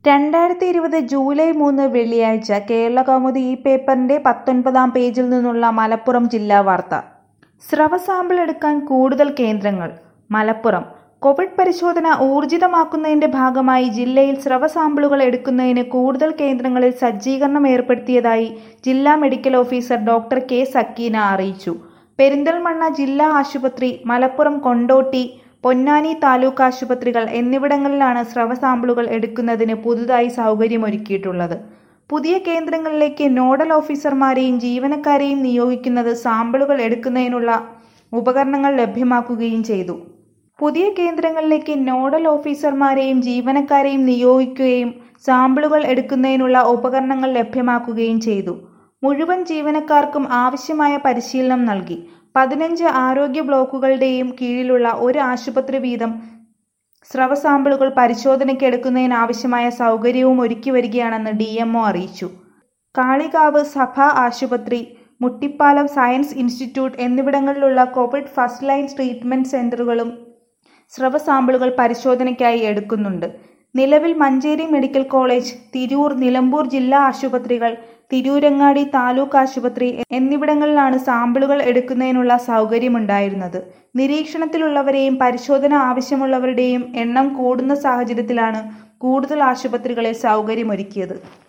രണ്ടായിരത്തി ഇരുപത് ജൂലൈ മൂന്ന് വെള്ളിയാഴ്ച കേരളകൗമുദി ഈ പേപ്പറിന്റെ പത്തൊൻപതാം പേജിൽ നിന്നുള്ള മലപ്പുറം ജില്ലാ വാർത്ത സ്രവ സാമ്പിൾ എടുക്കാൻ കൂടുതൽ കേന്ദ്രങ്ങൾ മലപ്പുറം കോവിഡ് പരിശോധന ഊർജിതമാക്കുന്നതിന്റെ ഭാഗമായി ജില്ലയിൽ സ്രവ സാമ്പിളുകൾ എടുക്കുന്നതിന് കൂടുതൽ കേന്ദ്രങ്ങളിൽ സജ്ജീകരണം ഏർപ്പെടുത്തിയതായി ജില്ലാ medical officer doctor K Sakeena അറിയിച്ചു പെരിന്തൽമണ്ണ ജില്ലാ ആശുപത്രി മലപ്പുറം കൊണ്ടോട്ടി പൊന്നാനി താലൂക്ക് ആശുപത്രികൾ എന്നിവിടങ്ങളിലാണ് സ്രവ സാമ്പിളുകൾ എടുക്കുന്നതിന് പുതുതായി സൗകര്യമൊരുക്കിയിട്ടുള്ളത് പുതിയ കേന്ദ്രങ്ങളിലേക്ക് നോഡൽ ഓഫീസർമാരെയും ജീവനക്കാരെയും നിയോഗിക്കുന്നത് സാമ്പിളുകൾ എടുക്കുന്നതിനുള്ള ഉപകരണങ്ങൾ ലഭ്യമാക്കുകയും ചെയ്തു പുതിയ കേന്ദ്രങ്ങളിലേക്ക് നോഡൽ ഓഫീസർമാരെയും ജീവനക്കാരെയും നിയോഗിക്കുകയും സാമ്പിളുകൾ എടുക്കുന്നതിനുള്ള ഉപകരണങ്ങൾ ലഭ്യമാക്കുകയും ചെയ്തു മുഴുവൻ ജീവനക്കാർക്കും ആവശ്യമായ പരിശീലനം നൽകി പതിനഞ്ച് ആരോഗ്യ ബ്ലോക്കുകളുടെയും കീഴിലുള്ള ഒരു ആശുപത്രി വീതം സ്രവ സാമ്പിളുകൾ പരിശോധനയ്ക്ക് എടുക്കുന്നതിനാവശ്യമായ സൗകര്യവും ഒരുക്കി വരികയാണെന്ന് ഡി അറിയിച്ചു കാളികാവ് സഭ ആശുപത്രി മുട്ടിപ്പാലം സയൻസ് ഇൻസ്റ്റിറ്റ്യൂട്ട് എന്നിവിടങ്ങളിലുള്ള കോവിഡ് ഫസ്റ്റ് ലൈൻ ട്രീറ്റ്മെന്റ് സെന്ററുകളും സ്രവ സാമ്പിളുകൾ പരിശോധനയ്ക്കായി എടുക്കുന്നുണ്ട് നിലവിൽ മഞ്ചേരി മെഡിക്കൽ കോളേജ് തിരൂർ നിലമ്പൂർ ജില്ലാ ആശുപത്രികൾ തിരൂരങ്ങാടി താലൂക്ക് ആശുപത്രി എന്നിവിടങ്ങളിലാണ് സാമ്പിളുകൾ എടുക്കുന്നതിനുള്ള സൗകര്യമുണ്ടായിരുന്നത് നിരീക്ഷണത്തിലുള്ളവരെയും പരിശോധന ആവശ്യമുള്ളവരുടെയും എണ്ണം കൂടുന്ന സാഹചര്യത്തിലാണ് കൂടുതൽ ആശുപത്രികളിൽ സൗകര്യമൊരുക്കിയത്